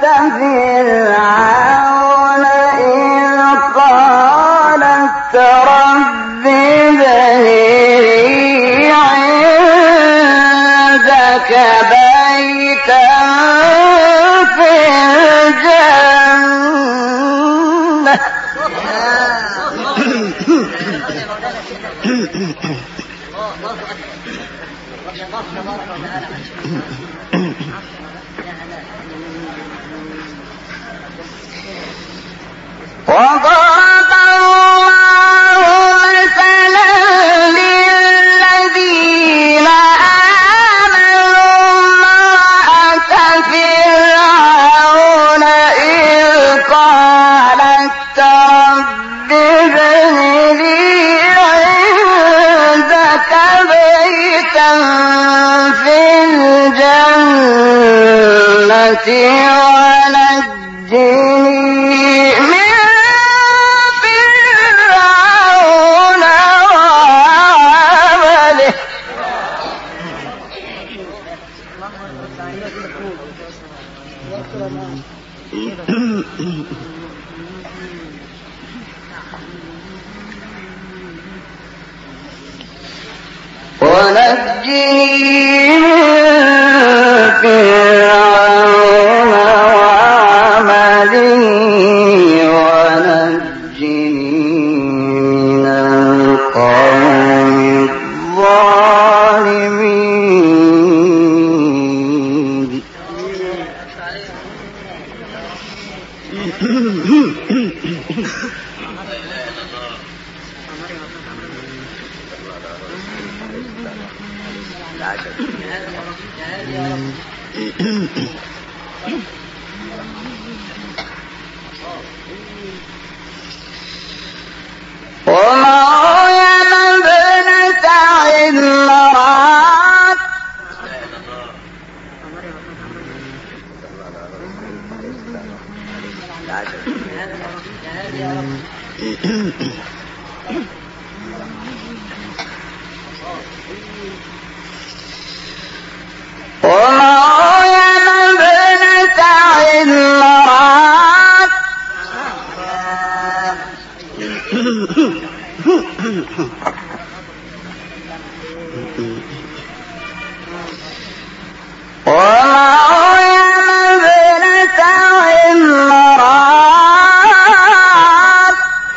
فرعون إذ قالت رب ابن لي عندك بيتا في الجنة وضرب الله مثلا للذين آمنوا امرأة فرعون إذ قالت رب ابن لي عندك بيتا في الجنة ونجني من فرعون وعمله ونجني من فرعون وعمله ونجني من القوم الظالمين ومريم ابنة عمران ومريم ابنة عمران ومريم ابنة عمران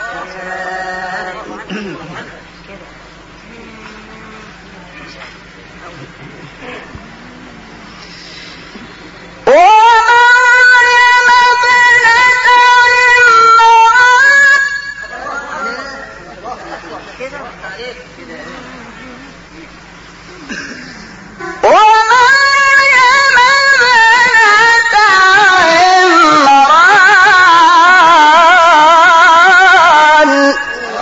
ومريم ابنة عمران ومريم ابنة عمران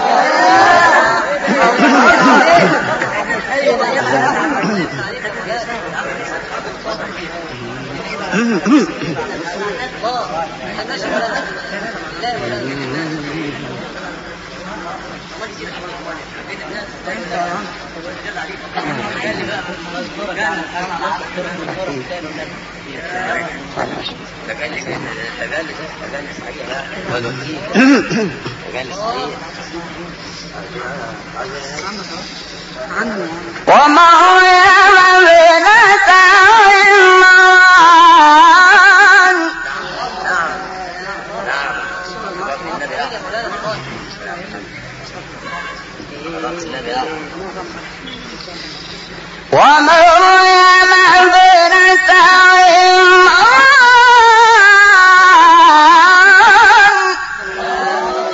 ومريم ابنة عمران ومريم ابنة عمران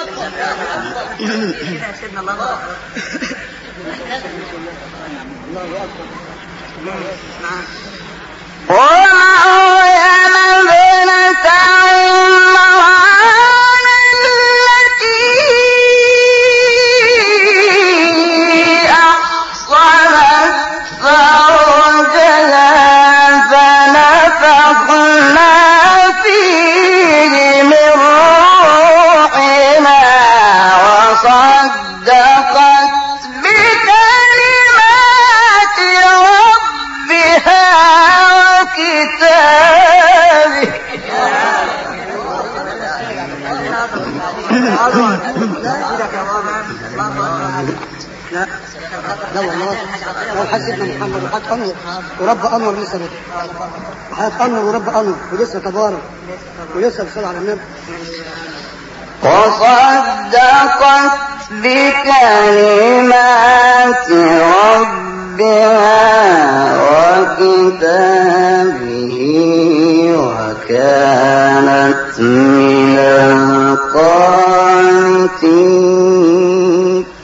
لا لا والله لو حسبنا محمد وحد انور ورب انور لسه بدري وحد انور ورب انور ولسه تبارك ولسه بصلاه على النبي وصدقت بكلمات ربها وكتابه وكانت من القانتين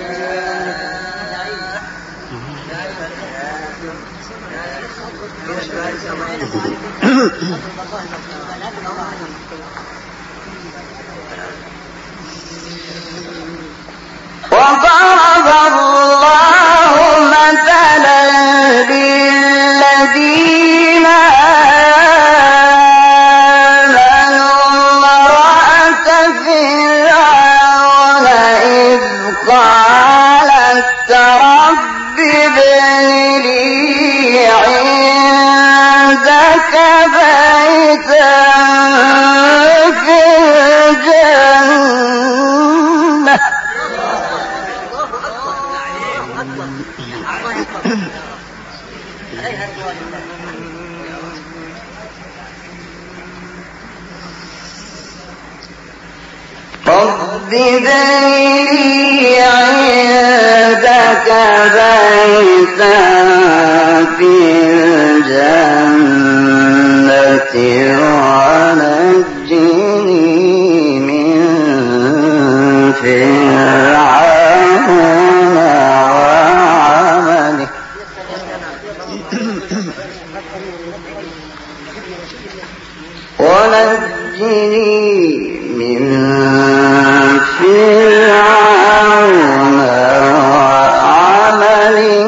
وضرب الله مثلا للذين آمنوا امرأة فرعون إذ قالت رب ابن لي عندك بيتا في الجنة رب بني عندك بيتا في الجنة ونجني من فرعون وعمله ونجني من فرعون وعمله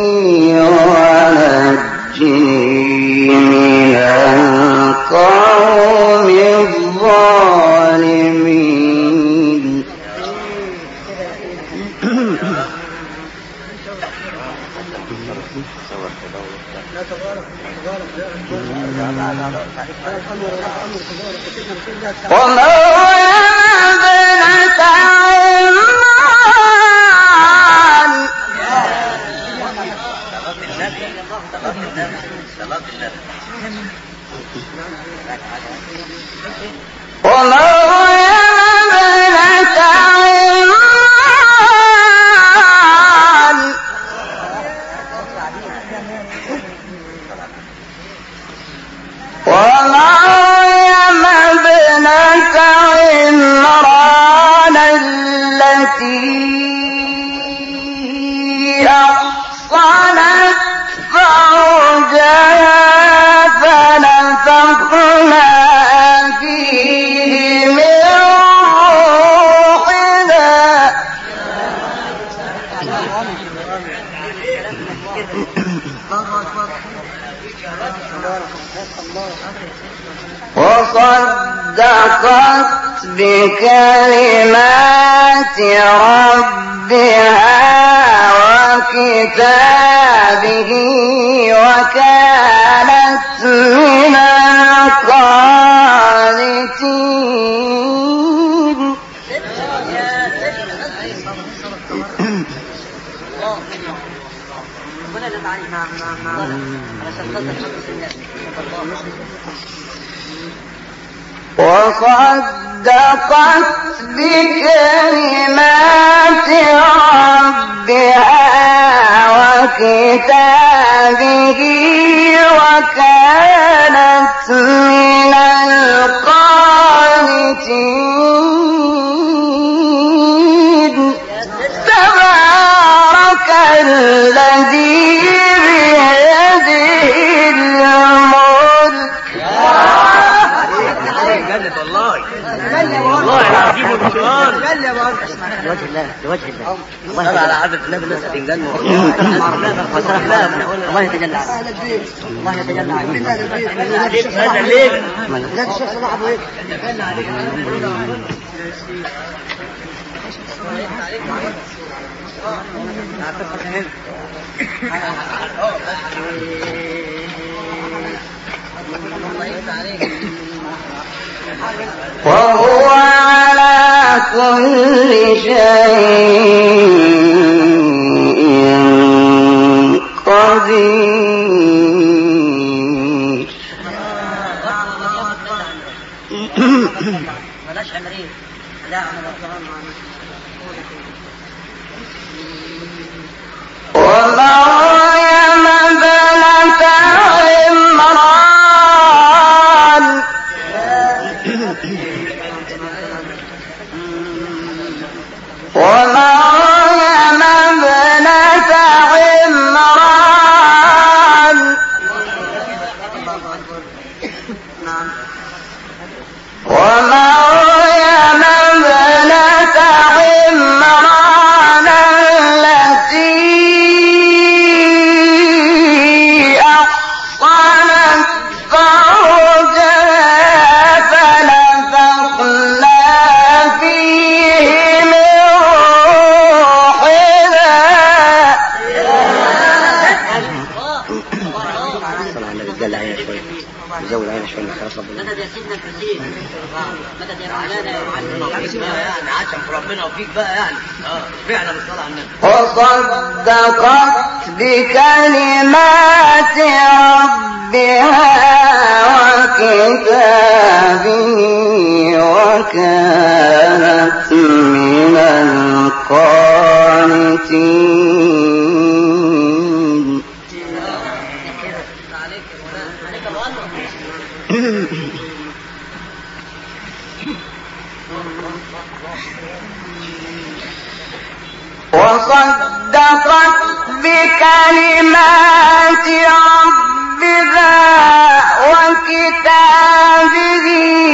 ونجني من القوم الظالمين ومريم ابنة عمران ومريم ابنة عمران ومريم ابنة عمران التي أحصنت فرجها فنفخنا فيه من روحنا وصدقت بكلمات ربها وكتابه وكانت من القانتين وصدقت بكلمات ربها وكتابه وكانت من القانتين تبارك الذي بيده الملك جنة والله والله العظيم والقرآن لوجه الله لوجه الله الله طلع على يتجلى عدد النبي الناس هتنجن الله يتجلى عليك الله يتجلى عليك هذا الليل ولاد الشيخ صلاح ابو هيك وهو على كل شيء قدير بلاش عمرين لا عمل الطعام ومريم ابنة عمران ومريم ابنة عمران ومريم ابنة عمران التي أحصنت فرجها فنفخنا فيه من روحنا صلى على النبي دل علينا شوي زود علينا شوي خلاص ربنا مدد يا سيدنا الحسين مدد يا مولانا يا معلم يعني عشم في ربنا وفيك بقى يعني اه فعلا الصلاة على النبي وصدقت بكلمات ربها وكتابه وكانت من القانتين عليك عليك الله وصدقت بكلمات ربها وكتابه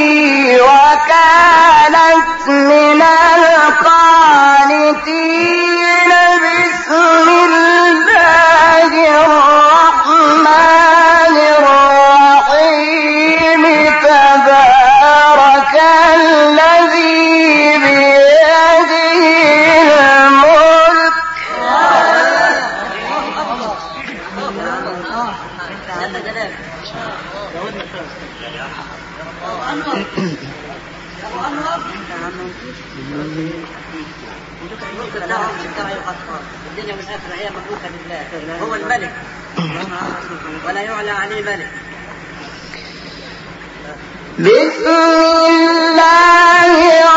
وكانت من القانتين بسم الله الرحمن الرحيم تبارك الذي بيده الملك جل جلاله الملك بتاعه مش بتاعه يقطع الدنيا والآخرة هي مملوكة لله هو الملك ولا يعلى عليه ملك بسم الله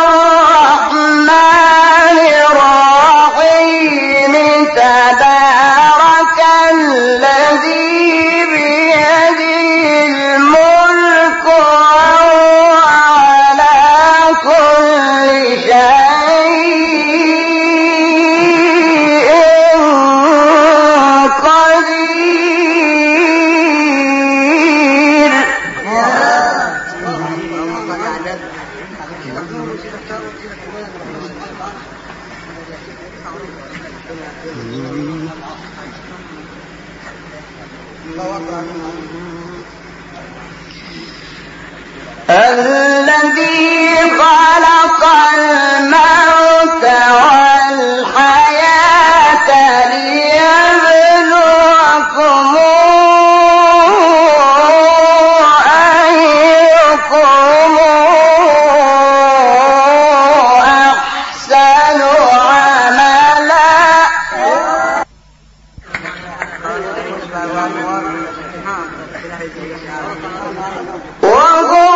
الرحمن الرحيم تبارك الذي بيده الملك وهو على كل شيء قدير الذي خلق الموت والحياة ليبلوكم أيكم أحسن عملا وهو